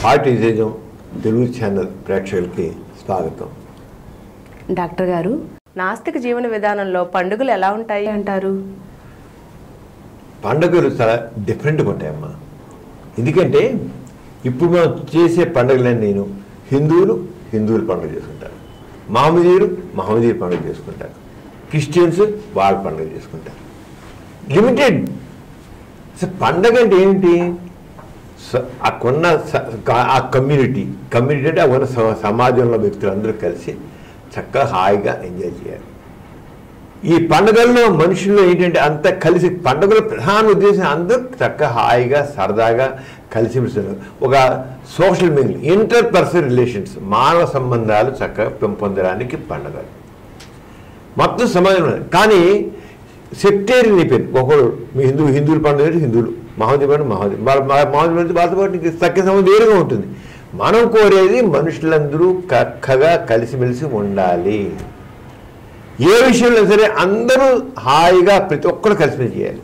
హార్టిజం Telugu channel ప్రేక్షకులకి స్వాగతం doctor గారు నాస్తిక జీవన విధానంలో పండుగలు ఎలా ఉంటాయి అంటారు పండుగలు చాలా డిఫరెంట్గా ఉంటాయమ్మా ఎందుకంటే ఇప్పుడు మనం చేసే పండుగలన్నీ నేను హిందువులు హిందువులు పండుగ చేసుకుంటారు మహమ్మదీయులు మహమ్మదీయులు పండుగ చేసుకుంటారు క్రిస్టియన్స్ వాళ్ళ పండుగ చేసుకుంటారు లిమిటెడ్ అసలు పండగ అంటే ఏంటి స- అక్కడున్న స- క- ఆ కమ్యూనిటీ కమ్యూనిటీ అంటే అక్కడ స- సమాజంలో వ్యక్తులందరూ కలిసి చక్కగా హాయిగా ఎంజాయ్ చేయాలి ఈ పండుగల్లో మనుషుల్లో ఏంటంటే అంతా కలిసి పండుగల ప్రధాన ఉద్దేశం అందరూ చక్కగా హాయిగా సరదాగా కలిసి ఒక social mingle interpersonal relations మానవ సంబంధాలు చక్కగా పెంపొందడానికి పండుగలు మొత్తం సమాజం కానీ సెక్టేరియన్ అయిపోయింది ఒకడు మీ హిందూ హిందువుల పండుగ అంటే హిందువులు మహోదయ పండుగ మహోదయ మహోదయ పండుగ వాళ్ళతో పాటు నీకు తక్కువ సంబంధం వేరుగా ఉంటుంది మనం కోరేది మనుషులందరూ చక్కగా కలిసిమెలిసి ఉండాలి ఏ విషయంలో సరే అందరూ హాయిగా ప్రతి ఒక్కరు కలిసిమెలిసి చేయాలి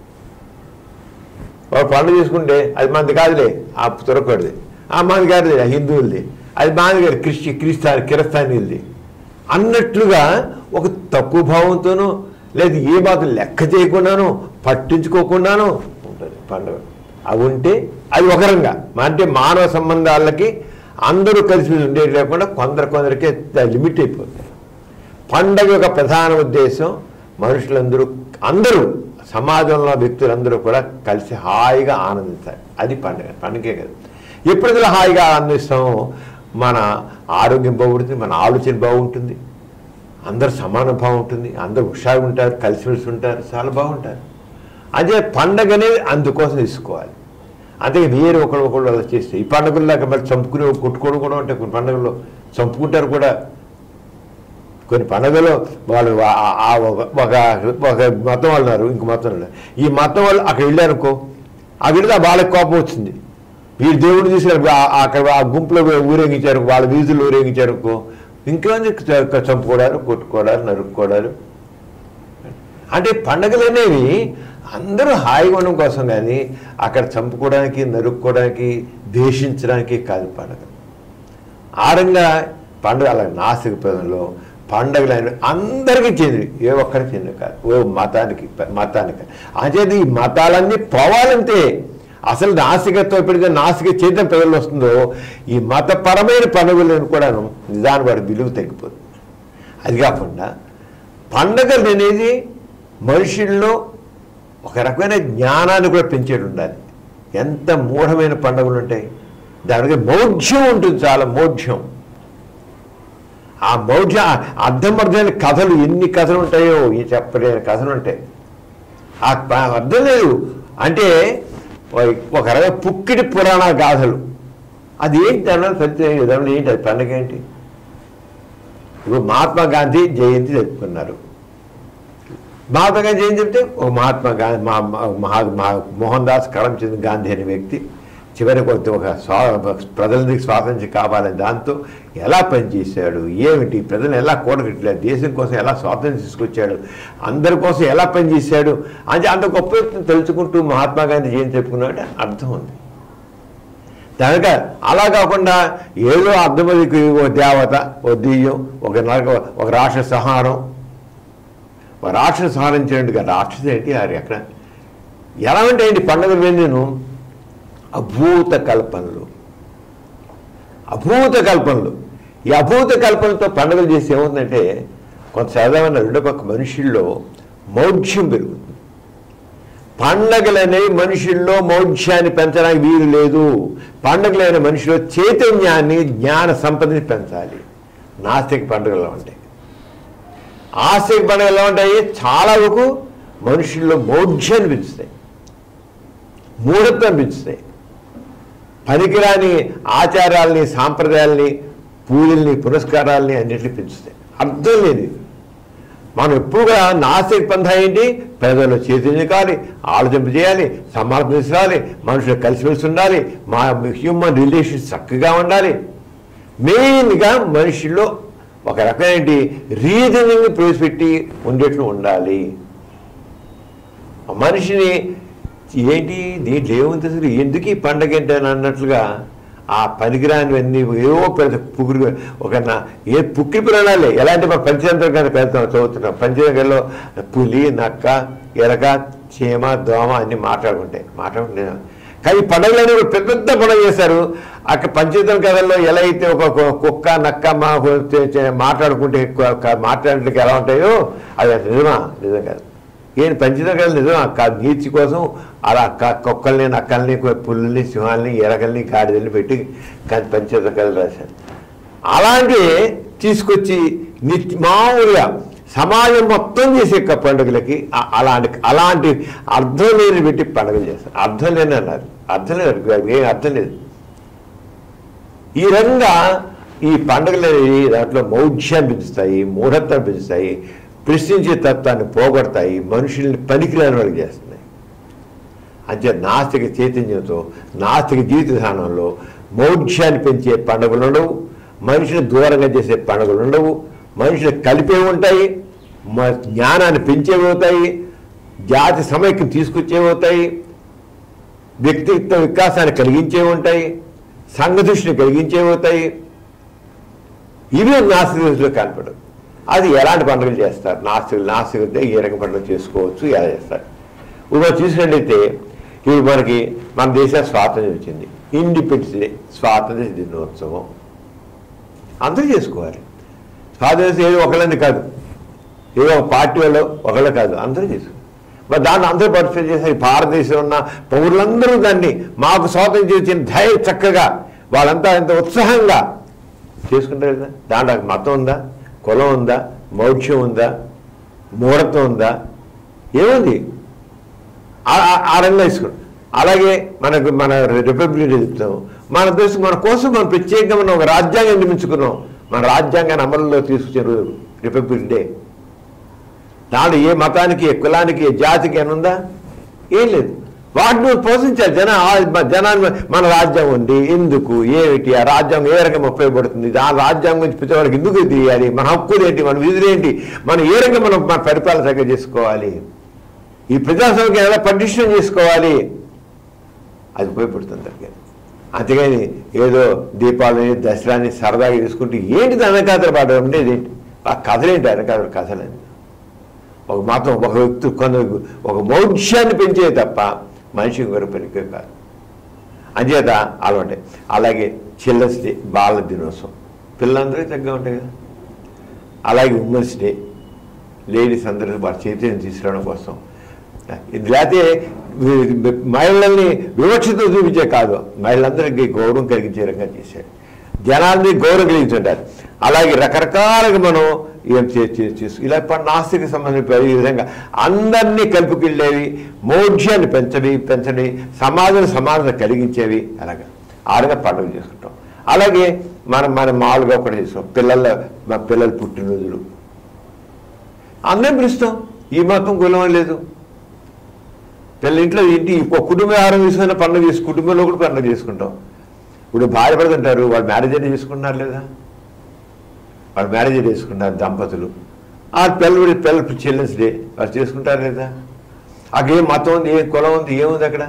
వాడు పండుగ చేసుకుంటే అది మనది కాదులే ఆ తురకూడది ఆ మనది కాదులే ఆ హిందువులది అది మనది కాదు క్రిస్టి క్రిస్తాని కిరస్తానీలది అన్నట్లుగా ఒక తక్కువ భావంతోనూ లేదు ఏ మాత్రం లెక్క చేయకుండానో పట్టించుకోకుండానో ఉంటుంది పండుగ అవి ఉంటే అది ఒక రంగా అంటే మానవ సంబంధాలకి అందరూ కలిసి ఉండేది లేకుండా కొందరు కొందరికే లిమిట్ అయిపోతాయి పండగ యొక్క ప్రధాన ఉద్దేశం మనుషులందరూ అందరూ సమాజంలో వ్యక్తులందరూ కూడా కలిసి హాయిగా ఆనందించాలి అది పండుగ పండుగే కదా ఎప్పుడైతే హాయిగా ఆనందిస్తామో మన ఆరోగ్యం బాగుంటుంది మన ఆలోచన బాగుంటుంది అందరు సమాన భావం ఉంటుంది అందరూ హుషారుగా ఉంటారు కలిసిమెలిసి ఉంటారు చాలా బాగుంటారు అదే పండగ అనేది అందుకోసం తీసుకోవాలి అంతే వేరే ఒకరు ఒకళ్ళు అలా చేస్తే ఈ పండుగల్లాగా మళ్ళీ చంపుకుని కొట్టుకోవడం కూడా ఉంటాయి కొన్ని పండుగల్లో చంపుకుంటారు కూడా కొన్ని పండుగలు వాళ్ళు ఆ- ఆ- ఆ ఒక ఒక- ఒక మతం వాళ్ళు ఉన్నారు ఇంకో మతం ఉన్నారు ఈ మతం వాళ్ళు అక్కడ వెళ్ళారనుకో ఆ వెళితే వాళ్ళకి కోపం వచ్చింది వీరు దేవుడు తీసుకెళ్ళి ఆ- అక్కడ ఆ గుంపులో ఊరేగించారు వాళ్ళ వీధులు ఊరేగించారు అనుకో ఇంకేంది చ- చంపుకోవడాలు కొట్టుకోవడాలు నరుక్కోవడాలు అంటే పండగలు అనేవి అందరూ హాయిగా ఉండడం కోసం కానీ అక్కడ చంపుకోవడానికి నరుక్కోవడానికి ద్వేషించడానికి కాదు పండగ ఆరంగా పండుగ అలా నాసిక ప్రజల్లో పండుగలు అనేవి అందరికీ చెంది ఏ ఒక్కరికి చెంది కాదు ఓ మతానికి మతానికి అదేది ఈ మతాలన్నీ పోవాలంటే అసలు నాసికత్వం ఎప్పుడైతే నాసిక చైతన్యం ప్రజల్లో వస్తుందో ఈ మతపరమైన పండుగలను కూడా నిదానం వాడి విలువ తగ్గిపోతుంది అది కాకుండా పండగలు అనేది మనుషుల్లో ఒక రకమైన జ్ఞానాన్ని కూడా పెంచేది ఉండాలి ఎంత మూఢమైన పండుగలు ఉంటాయి దానికి మౌఢ్యం ఉంటుంది చాలా మౌఢ్యం ఆ మౌఢ్య అర్థం అర్థమైన కథలు ఎన్ని కథలు ఉంటాయో ఈ చెప్పలేని కథలు ఉంటాయి ఆ ప- అర్థం లేదు అంటే ఓ- ఒక రకమైన పుక్కిటి పురాణ గాథలు అది ఏంటి దానివల్ల ప్రత్యేక దానివల్ల ఏంటి అది పండగ ఏంటి ఇప్పుడు మహాత్మా గాంధీ జయంతి జరుపుకున్నారు మహాత్మా గాంధీ జయంతి చెప్తే ఒక మహాత్మా గాంధీ మా మా- మహా మహా- మోహన్ దాస్ కరమ్చంద్ గాంధీ అనే వ్యక్తి చివరికి ఒక ఒక స్వా ప్రజలకి స్వాతంత్ర్యం కావాలని దాంతో ఎలా పనిచేశాడు ఏమిటి ప్రజలను ఎలా కూడగట్టలేదు దేశం కోసం ఎలా స్వాతంత్ర్యం తీసుకొచ్చాడు అందరి కోసం ఎలా పనిచేశాడు అంటే అంత గొప్ప వ్యక్తిని తెలుసుకుంటూ మహాత్మా గాంధీ జయంతి చెప్పుకున్నాడు అర్థం ఉంది కనుక అలా కాకుండా ఏదో అర్థమదికి ఓ దేవత ఓ దెయ్యం ఒక నరక ఒక రాక్షస సంహారం ఒక రాక్షస సంహారం చేయండి రాక్షస ఏంటి అది ఎక్కడ ఎలా ఉంటాయండి పండుగలు నేను అభూత కల్పనలు అభూత కల్పనలు ఈ అభూత కల్పనలతో పండుగలు చేసి ఏముందంటే కొంత సరదామైన రెండో పక్క మనుషుల్లో మౌఢ్యం పెరుగుతుంది పండగలు అనేవి మనుషుల్లో మౌఢ్యాన్ని పెంచడానికి వీలు లేదు పండగలైన మనిషిలో చైతన్యాన్ని జ్ఞాన సంపదని పెంచాలి నాస్తిక పండుగలు ఎలా ఉంటాయి ఆస్తిక పండుగలు ఎలా ఉంటాయి చాలా వరకు మనుషుల్లో మౌఢ్యాన్ని పెంచుతాయి మూఢత్వం పెంచుతాయి పనికిరాని ఆచారాల్ని సాంప్రదాయాల్ని పూజల్ని పురస్కారాల్ని అన్నిటిని పెంచుతాయి అర్థం లేదు మనం ఎప్పుడు కూడా నాస్తిక పంథ ఏంటి పేదల్లో చైతన్యం కావాలి ఆలోచింప చేయాలి సమర్థించాలి మనుషులు కలిసిమెలిసి ఉండాలి మా హ్యూమన్ రిలేషన్స్ చక్కగా ఉండాలి మెయిన్గా మనుషుల్లో ఒక రకమైన రీజనింగ్ ప్రవేశపెట్టి ఉండేట్లు ఉండాలి మనిషిని ఏంటి దీంట్లో ఏముంది అసలు ఎందుకు ఈ పండగ ఏంటి అని అన్నట్లుగా ఆ పనికిరానివన్నీ ఏవో పెద్ద పుకురు ఒక నా- ఏ పుక్కి పురాణాలే ఎలాంటి మన పంచతంత్రం కానీ పెడతాం చదువుతున్నాం పంచతంత్రంలో పులి నక్క ఎలక చీమ దోమ అన్ని మాట్లాడుకుంటాయి మాట్లాడుకుంటే కానీ పండుగలన్నీ కూడా పెద్ద పెద్ద పండుగ చేశారు అక్కడ పంచతంత్ర కథల్లో ఎలా అయితే ఒక కు- కుక్క నక్క మా చే- చే- మాట్లాడుకుంటే కు- క- మాట్లాడడానికి ఎలా ఉంటాయో అది నిజమా నిజం కాదు ఏం పంచతంత్ర కథలు నిజమా కాదు నీతి కోసం అలా క- కుక్కల్ని నక్కల్ని కు- పుల్లని సింహాలని ఎరకల్ని గాడిదల్ని పెట్టి క- పంచతంత్ర కథలు రాశారు అలాంటి తీసుకొచ్చి నిత్య మామూలుగా సమాజం మొత్తం చేసే క- పండుగలకి ఆ- అలాంటి అలాంటి అర్థం లేని పెట్టి పండుగలు చేస్తారు అర్థం లేని అన్నారు అర్థం లేదు ఏం అర్థం లేదు ఈ రకంగా ఈ పండుగలు అనేవి దాంట్లో మౌఢ్యాన్ని పెంచుతాయి మూఢత్వాన్ని పెంచుతాయి ప్రశ్నించే తత్వాన్ని పోగొడతాయి మనుషుల్ని పనికిరాని వాళ్ళకి చేస్తున్నాయి అంతే నాస్తిక చైతన్యంతో నాస్తిక జీవిత విధానంలో మౌఢ్యాన్ని పెంచే పండుగలు ఉండవు మనిషిని దూరంగా చేసే పండుగలు ఉండవు మనుషులు కలిపే ఉంటాయి మ- జ్ఞానాన్ని పెంచేవి అవుతాయి జాతి సమైక్యం తీసుకొచ్చేవి అవుతాయి వ్యక్తిత్వ వికాసాన్ని కలిగించేవి ఉంటాయి సంఘదృష్టిని కలిగించేవి అవుతాయి ఇవి నాస్తిక దృష్టిలో కనపడదు అది ఎలాంటి పండుగలు చేస్తారు నాస్తికులు నాస్తికులు అయితే ఏ రకం పండుగలు చేసుకోవచ్చు ఎలా చేస్తారు ఇప్పుడు మనం చూసినట్టయితే ఇప్పుడు మనకి మన దేశం స్వాతంత్రం వచ్చింది ఇండిపెండెన్స్ డే స్వాతంత్ర దినోత్సవం అందరూ చేసుకోవాలి స్వాతంత్రం ఏదో ఒకళ్ళని కాదు ఏదో ఒక పార్టీ వాళ్ళు ఒకళ్ళు కాదు అందరూ చేసుకోవాలి మరి దాన్ని అందరూ పార్టిసిపేట్ చేశారు ఈ భారతదేశంలో ఉన్న పౌరులందరూ దాన్ని మాకు స్వాతంత్రం వచ్చిన ధైర్య చక్కగా వాళ్ళంతా ఎంత ఉత్సాహంగా చేసుకుంటారు కదా దాంట్లో మతం ఉందా కులం ఉందా మౌఢ్యం ఉందా మూఢత్వం ఉందా ఏముంది ఆ- ఆ- ఆ రంగా తీసుకున్నాం అలాగే మనకు మన రిపబ్లిక్ డే చెప్తాం మన దేశం మన కోసం మనం ప్రత్యేకంగా మనం ఒక రాజ్యాంగం నిర్మించుకున్నాం మన రాజ్యాంగాన్ని అమలులో తీసుకొచ్చే రోజు రిపబ్లిక్ డే దాంట్లో ఏ మతానికి ఏ కులానికి ఏ జాతికి అని ఉందా ఏం లేదు వాటిని పోషించాలి జన ఆ జనాన్ని మన రాజ్యాంగం ఉంది ఎందుకు ఏమిటి ఆ రాజ్యాంగం ఏ రకంగా ఉపయోగపడుతుంది ఆ రాజ్యాంగం గురించి ప్రతి వాళ్ళకి ఎందుకు తీయాలి మన హక్కులు ఏంటి మన విధులేంటి మనం ఏ రకంగా మనం మన పరిపాలన చక్కగా చేసుకోవాలి ఈ ప్రజాస్వామ్యం ఎలా పటిష్టం చేసుకోవాలి అది ఉపయోగపడుతుంది దానికి అంతేగాని ఏదో దీపావళిని దసరాని సరదాగా చేసుకుంటూ ఏంటి దాని వెనకాతల పాట ఉండేది ఏంటి ఆ కథలేంటి వెనకాతల కథలేంటి ఒక మాత్రం ఒక వ్యక్తి కొందరు ఒక మౌఢ్యాన్ని పెంచే తప్ప మనిషి ఇంకొక పనికి కాదు అంచేత అలవాటే అలాగే చిల్డ్రన్స్ డే బాల దినోత్సవం పిల్లలందరూ చక్కగా ఉంటాయి కదా అలాగే ఉమెన్స్ డే లేడీస్ అందరూ వారి చైతన్యం తీసుకురావడం కోసం ఇది లేకపోతే వి- మహిళల్ని వివక్షతో చూపించే కాదు మహిళలందరికీ గౌరవం కలిగించే రకంగా చేశాడు జనాల్ని గౌరవం కలిగించుంటారు అలాగే రకరకాలుగా మనం ఏం చే- చే- చేసు ఇలా ప- నాస్తిక సంబంధించిన ఈ విధంగా అందరినీ కలుపుకెళ్ళేవి మౌఢ్యాన్ని పెంచవి పెంచవి సమాజం సమాజం కలిగించేవి అలాగా ఆరుగా పండుగ చేసుకుంటాం అలాగే మనం మనం మామూలుగా ఒకటి చేస్తాం పిల్లల మా పిల్లల పుట్టినరోజులు అందరం పిలుస్తాం ఈ మతం కులం లేదు పిల్లల ఇంట్లో ఇంటి ఒక కుటుంబ ఆహారం తీసుకున్న పండుగ చేసు కుటుంబంలో కూడా పండుగ చేసుకుంటాం ఇప్పుడు భార్య పడుతుంటారు వాళ్ళు మ్యారేజ్ అయితే చేసుకుంటున్నారు లేదా వాళ్ళు మ్యారేజ్ చేసుకుంటారు దంపతులు ఆ పిల్లలు పిల్లలు చిల్డ్రన్స్ డే వాళ్ళు చేసుకుంటారు లేదా అక్కడ ఏ మతం ఉంది ఏ కులం ఉంది ఏముంది అక్కడ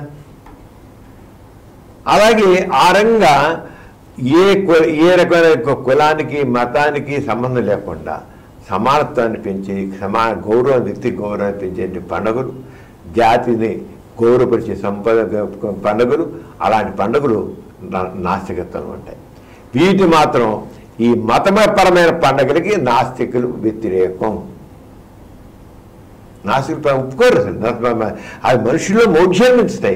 అలాగే ఆ రంగా ఏ కు- ఏ రకమైన కు- కులానికి మతానికి సంబంధం లేకుండా సమానత్వాన్ని పెంచి సమా గౌరవం వ్యక్తి గౌరవాన్ని పెంచే పండుగలు జాతిని గౌరవపరిచే సంపద గ- పండుగలు అలాంటి పండుగలు నా- నాస్తికత్వం ఉంటాయి వీటి మాత్రం ఈ మతపరమైన పండుగలకి నాస్తికులు వ్యతిరేకం నాస్తికులు ప- ఒప్పుకోరు అసలు నా- అది మనుషుల్లో మోక్షాన్ని పెంచుతాయి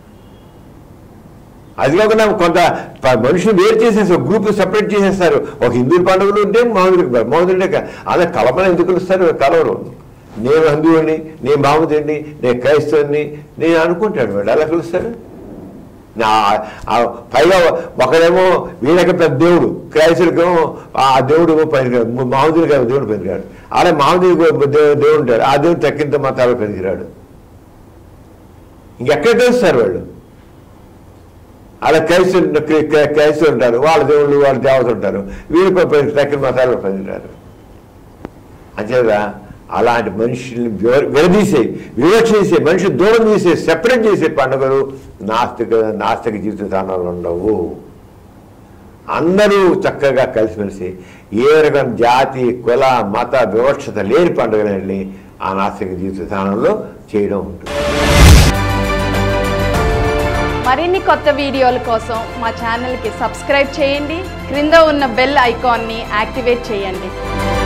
అది కాకుండా కొంత ప- మనుషులు వేరు చేసేసి ఒక గ్రూప్ సపరేట్ చేసేస్తారు ఒక హిందూ పండుగలు ఉంటే మామూలు మామూలు అదే కలపన ఎందుకు ఇస్తారు కలవరు నేను హిందువుని నేను మామూలుని నేను క్రైస్తవుని నేను అనుకుంటాడు వాడు అలా కలుస్తాడు నా ఆ పైగా ఒకడేమో వీళ్ళకి పెద్ద దేవుడు క్రైస్తులకేమో ఆ దేవుడు పనికిరాడు మామూలు కాదు దేవుడు పనికిరాడు అలా మామూలు దేవుడు ఉంటాడు ఆ దేవుడు తక్కింత మతాలు పనికిరాడు ఇంకెక్కడ కలుస్తారు వాళ్ళు అలా క్రైస్తవులు క్రైస్తవులు ఉంటారు వాళ్ళ దేవుళ్ళు వాళ్ళ దేవతలు ఉంటారు వీళ్ళు ప- తక్కిన మతాలు పనికిరారు అంచేత అలాంటి మనుషుల్ని వివ- విడదీసే వివక్ష చేసే మనిషి దూరం చేసే సెపరేట్ చేసే పండుగలు నాస్తిక నాస్తిక జీవిత విధానాలు ఉండవు అందరూ చక్కగా కలిసిమెలిసి ఏ రకం జాతి కుల మత వివక్షత లేని పండుగలని ఆ నాస్తిక జీవిత విధానంలో చేయడం ఉంటుంది మరిన్ని కొత్త వీడియోల కోసం మా ఛానల్కి సబ్స్క్రైబ్ చేయండి క్రింద ఉన్న బెల్ ఐకాన్ని యాక్టివేట్ చేయండి